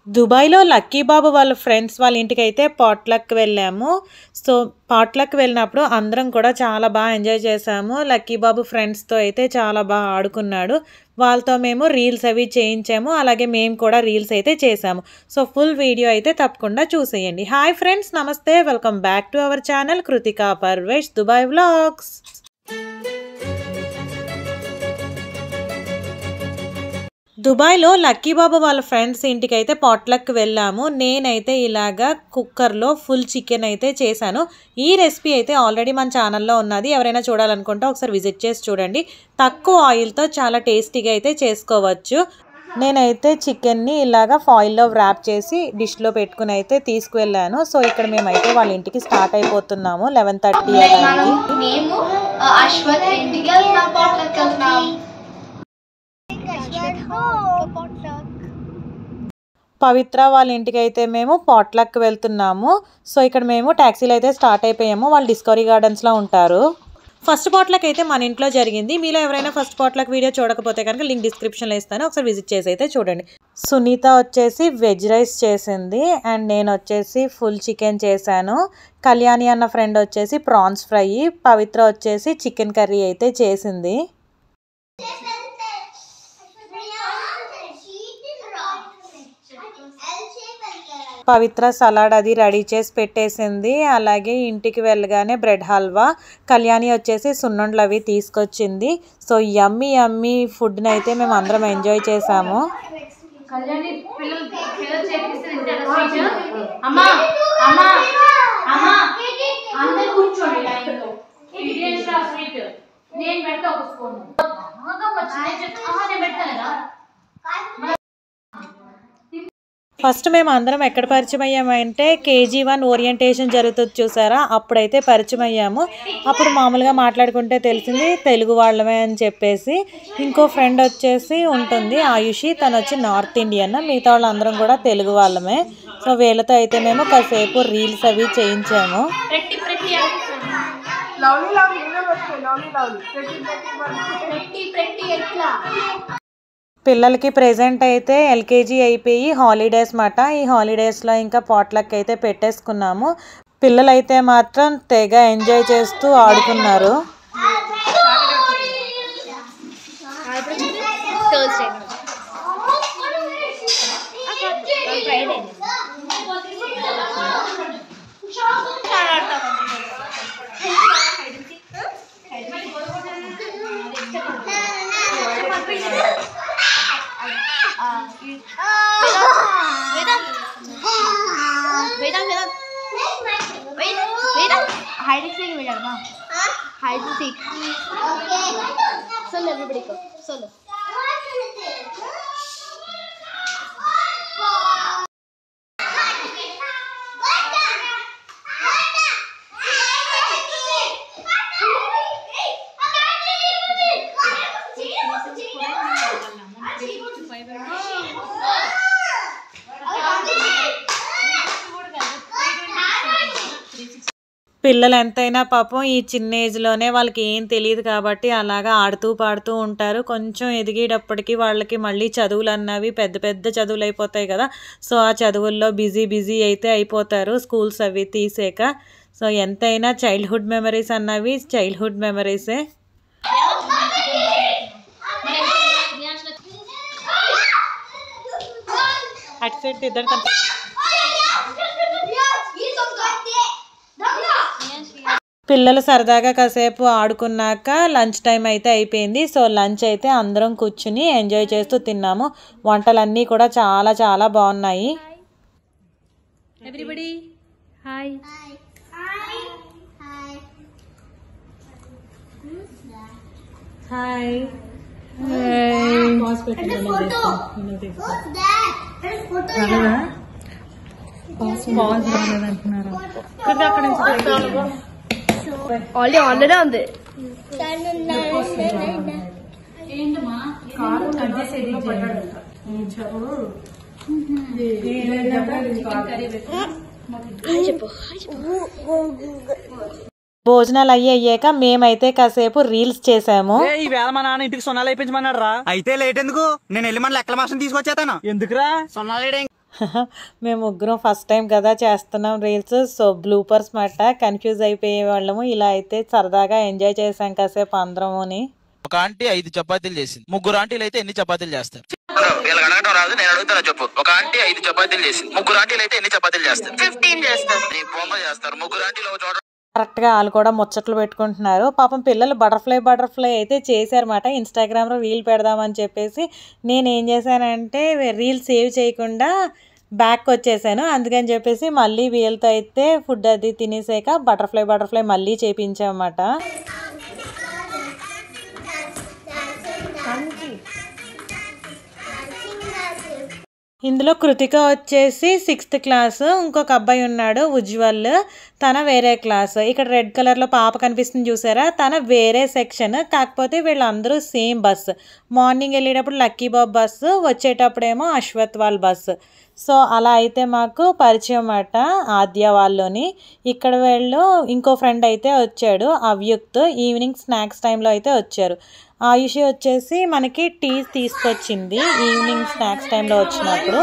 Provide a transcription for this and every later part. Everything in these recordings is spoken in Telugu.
దుబాయ్లో లక్కీ బాబు వాళ్ళ ఫ్రెండ్స్ వాళ్ళ ఇంటికి అయితే పాట్లక్ వెళ్ళాము సో పాట్లక్ వెళ్ళినప్పుడు అందరం కూడా చాలా బాగా ఎంజాయ్ చేసాము లక్కీ బాబు ఫ్రెండ్స్తో అయితే చాలా బాగా ఆడుకున్నాడు వాళ్ళతో మేము రీల్స్ అవి చేయించాము అలాగే మేము కూడా రీల్స్ అయితే చేసాము సో ఫుల్ వీడియో అయితే తప్పకుండా చూసేయండి హాయ్ ఫ్రెండ్స్ నమస్తే welcome back to our channel Kritika Parvesh Dubai vlogs దుబాయ్లో లక్కీ బాబు వాళ్ళ ఫ్రెండ్స్ ఇంటికి అయితే పాట్లక్ వెళ్ళాము నేనైతే ఇలాగా కుక్కర్లో ఫుల్ చికెన్ అయితే చేశాను ఈ రెసిపీ అయితే ఆల్రెడీ మన ఛానల్లో ఉన్నది ఎవరైనా చూడాలనుకుంటే ఒకసారి విజిట్ చేసి చూడండి తక్కువ ఆయిల్తో చాలా టేస్టీగా అయితే చేసుకోవచ్చు నేనైతే చికెన్ని ఇలాగా ఫాయిల్లో వ్రాప్ చేసి డిష్లో పెట్టుకుని అయితే తీసుకువెళ్ళాను సో ఇక్కడ మేమైతే వాళ్ళ ఇంటికి స్టార్ట్ అయిపోతున్నాము లెవెన్ థర్టీ మనం మేము ఆ, అశ్వత్ ఇంటికి వెళ్తున్నాం పాట్లకి వెళ్తున్నాం పవిత్ర వాళ్ళ ఇంటికి అయితే మేము పాట్లక్ వెళ్తున్నాము సో ఇక్కడ మేము ట్యాక్సీలో అయితే స్టార్ట్ అయిపోయాము వాళ్ళు డిస్కవరీ గార్డెన్స్లో ఉంటారు ఫస్ట్ పాట్లక్ అయితే మన ఇంట్లో జరిగింది మీలో ఎవరైనా ఫస్ట్ పాట్లక్ వీడియో చూడకపోతే కనుక లింక్ డిస్క్రిప్షన్లో ఇస్తాను ఒకసారి విజిట్ చేసి అయితే చూడండి సునీత వచ్చేసి వెజ్ రైస్ చేసింది అండ్ నేను వచ్చేసి ఫుల్ చికెన్ చేశాను కళ్యాణి అన్న ఫ్రెండ్ వచ్చేసి ప్రాన్స్ ఫ్రై పవిత్ర వచ్చేసి చికెన్ కర్రీ అయితే చేసింది పవిత్ర సలాడ్ అది రెడీ చేసి పెట్టేసింది అలాగే ఇంటికి వెళ్ళగానే బ్రెడ్ హల్వా కళ్యాణి వచ్చేసి సున్నుండలు అవి తీసుకొచ్చింది సో యమ్మీ యమ్మీ ఫుడ్ని అయితే మేము అందరం ఎంజాయ్ చేసాము కళ్యాణి పిల్లలు పిల్లలు చేపిస్తే తింటారా స్వీట్ అమ్మా అమ్మా అమ్మా అందరు కూర్చోండి లైన్లో ఇంగ్రీడియంట్స్ ఆ స్వీట్ నేను పెడతా ఒక స్పూన్ బాగా వచ్చింది నేను చెప్తా ఆహా, నేను పెడతాను కదా ఫస్ట్ మేము అందరం ఎక్కడ పరిచయం అయ్యామంటే కేజీ వన్ ఓరియంటేషన్ జరుగుతుంది చూసారా అప్పుడైతే పరిచయం అయ్యాము అప్పుడు మామూలుగా మాట్లాడుకుంటే తెలిసింది తెలుగు వాళ్ళమే అని చెప్పేసి ఇంకో ఫ్రెండ్ వచ్చేసి ఉంటుంది ఆయుషి తను వచ్చి నార్త్ ఇండియన్ మిగతా వాళ్ళందరం కూడా తెలుగు వాళ్ళమే సో వీళ్ళతో అయితే మేము కాసేపు రీల్స్ అవి చేయించాము ప్రతి ప్రతి ప్రతి ప్రతి ఎట్లా పిల్లలకి ప్రెజెంట్ అయితే ఎల్కేజీ అయిపోయి హాలిడేస్ మాట ఈ హాలిడేస్లో ఇంకా పాట్లక్ అయితే పెట్టేసుకున్నాము పిల్లలైతే మాత్రం తెగ ఎంజాయ్ చేస్తూ ఆడుకున్నారు థర్స్డే hide and seek में जाना hide and seek solo everybody go solo పిల్లలు ఎంతైనా పాపం ఈ చిన్న ఏజ్లోనే వాళ్ళకి ఏం తెలియదు కాబట్టి అలాగా ఆడుతూ పాడుతూ ఉంటారు కొంచెం ఎదిగేటప్పటికి వాళ్ళకి మళ్ళీ చదువులు అన్నవి పెద్ద పెద్ద చదువులు అయిపోతాయి కదా సో ఆ చదువుల్లో బిజీ బిజీ అయితే అయిపోతారు స్కూల్స్ అవి తీసాక సో ఎంతైనా చైల్డ్హుడ్ మెమరీస్ అన్నవి చైల్డ్హుడ్ మెమరీసే అటు సైడ్ ఇద్దరు కనిపి- పిల్లలు సరదాగా కాసేపు ఆడుకున్నాక లంచ్ టైం అయితే అయిపోయింది సో లంచ్ అయితే అందరం కూర్చుని ఎంజాయ్ చేస్తూ తిన్నాము వంటలన్నీ కూడా చాలా చాలా బాగున్నాయి everybody hi hi already online ఉంది భోజనాలు అయ్యి అయ్యాక మేమైతే కాసేపు రీల్స్ చేసాము ఏ, ఈ వేళ మా నాన్న ఇంటికి సున్నాలు అయిపోయించమన్నాడు రా అయితే లేట్ ఎందుకు నేను వెళ్ళి మన లెక్కల మాసం తీసుకొచ్చేతాను ఎందుకురా సున్నాలు మేము ముగ్గురం ఫస్ట్ టైం కదా చేస్తున్నాం రీల్స్ సో బ్లూపర్స్ మాట కన్ఫ్యూజ్ అయిపోయే వాళ్ళము ఇలా అయితే సరదాగా ఎంజాయ్ చేసాం కాసేపు అందరముని ఒక ఆంటీ ఐదు చపాతీలు చేసింది ముగ్గురు ఆంటీలు అయితే ఎన్ని చపాతీలు చేస్తారు వీళ్ళకి అడగడం రాదు నేను అడుగుతాను చెప్పు ఒక ఆంటీ ఐదు చపాతీలు చేసింది ముగ్గురు ఆంటీలు అయితే ఎన్ని చపాతీలు చేస్తారు ఫిఫ్టీన్ చేస్తారు నీ బొమ్మ చేస్తారు ముగ్గురు ఆంటీలు ఒక చోట కరెక్ట్గా వాళ్ళు కూడా ముచ్చట్లు పెట్టుకుంటున్నారు పాపం పిల్లలు బటర్ఫ్లై బటర్ఫ్లై అయితే చేశారన్నమాట ఇన్స్టాగ్రామ్లో రీల్ పెడదామని చెప్పేసి నేను ఏం చేశానంటే రీల్ సేవ్ చేయకుండా బ్యాక్ వచ్చేసాను అందుకని చెప్పేసి మళ్ళీ వీళ్ళతో అయితే ఫుడ్ అది తినేసాక బటర్ఫ్లై బటర్ఫ్లై మళ్ళీ చేపించామన్నమాట ఇందులో కృతిక వచ్చేసి సిక్స్త్ క్లాస్ ఇంకొక అబ్బాయి ఉన్నాడు ఉజ్వల్ తన వేరే క్లాస్ ఇక్కడ రెడ్ కలర్లో పాప కనిపిస్తుంది చూసారా తన వేరే సెక్షన్ కాకపోతే వీళ్ళందరూ సేమ్ బస్ మార్నింగ్ వెళ్ళేటప్పుడు లక్కీ బాబ్ బస్సు వచ్చేటప్పుడేమో అశ్వత్ వాళ్ళ బస్సు సో అలా అయితే మాకు పరిచయం అన్నమాట ఆద్య వాళ్ళని ఇక్కడ వీళ్ళు ఇంకో ఫ్రెండ్ అయితే వచ్చాడు అవ్యుక్త్ ఈవినింగ్ స్నాక్స్ టైంలో అయితే వచ్చారు ఆయుషి వచ్చేసి మనకి టీ తీసుకొచ్చింది ఈవినింగ్ స్నాక్స్ టైంలో వచ్చినప్పుడు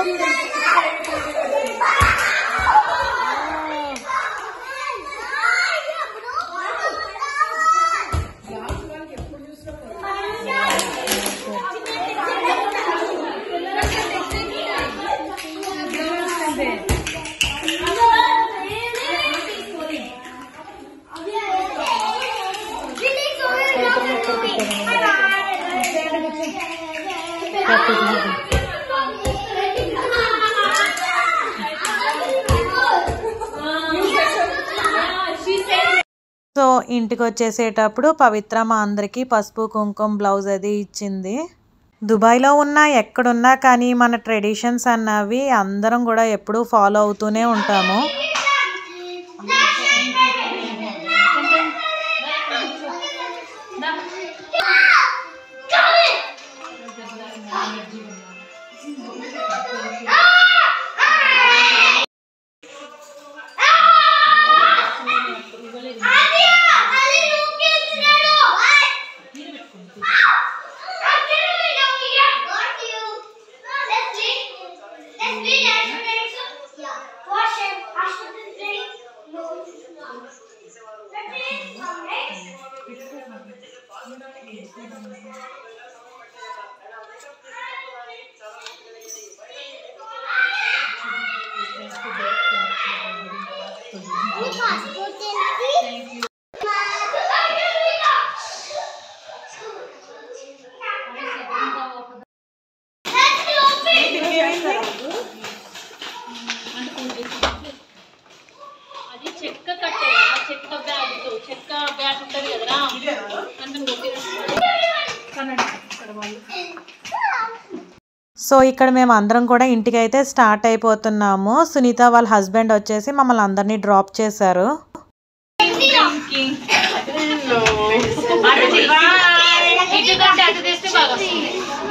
సో ఇంటికి వచ్చేసేటప్పుడు పవిత్ర మా అందరికీ పసుపు కుంకుమ బ్లౌజ్ అది ఇచ్చింది దుబాయ్లో ఉన్నా ఎక్కడున్నా కానీ మన ట్రెడిషన్స్ అన్నవి అందరం కూడా ఎప్పుడూ ఫాలో అవుతూనే ఉంటాము అది చెక్క కట్టే ఆ చెక్క బ్యాగ్ చెక్క బ్యాగ్ ఉంటుంది కదరా అందులో సో ఇక్కడ మేము అందరం కూడా ఇంటికి అయితే స్టార్ట్ అయిపోతున్నాము సునీత వాళ్ళ హస్బెండ్ వచ్చేసి మమ్మల్ని అందరినీ డ్రాప్ చేశారు ఇటు కంటే అటు తెస్తే బాగా వస్తుంది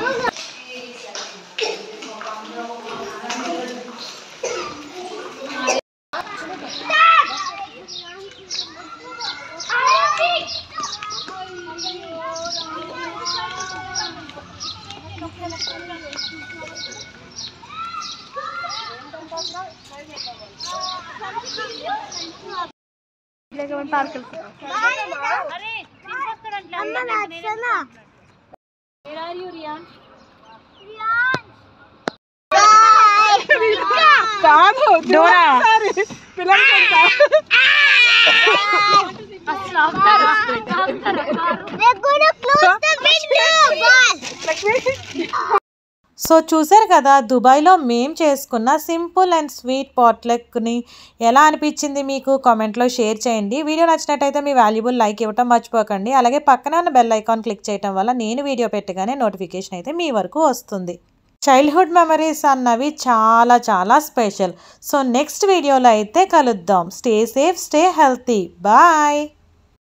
సో చూసారు కదా దుబాయ్లో మేము చేసుకున్న సింపుల్ అండ్ స్వీట్ పాట్లెక్ని ఎలా అనిపించింది మీకు కామెంట్లో షేర్ చేయండి వీడియో నచ్చినట్టయితే మీ వాల్యుబుల్ లైక్ ఇవ్వటం మర్చిపోకండి అలాగే పక్కన ఉన్న బెల్ ఐకాన్ క్లిక్ చేయటం వల్ల నేను వీడియో పెట్టగానే నోటిఫికేషన్ అయితే మీ వరకు వస్తుంది చైల్డ్హుడ్ మెమరీస్ అన్నవి చాలా చాలా స్పెషల్ సో నెక్స్ట్ వీడియోలో అయితే కలుద్దాం stay safe stay healthy bye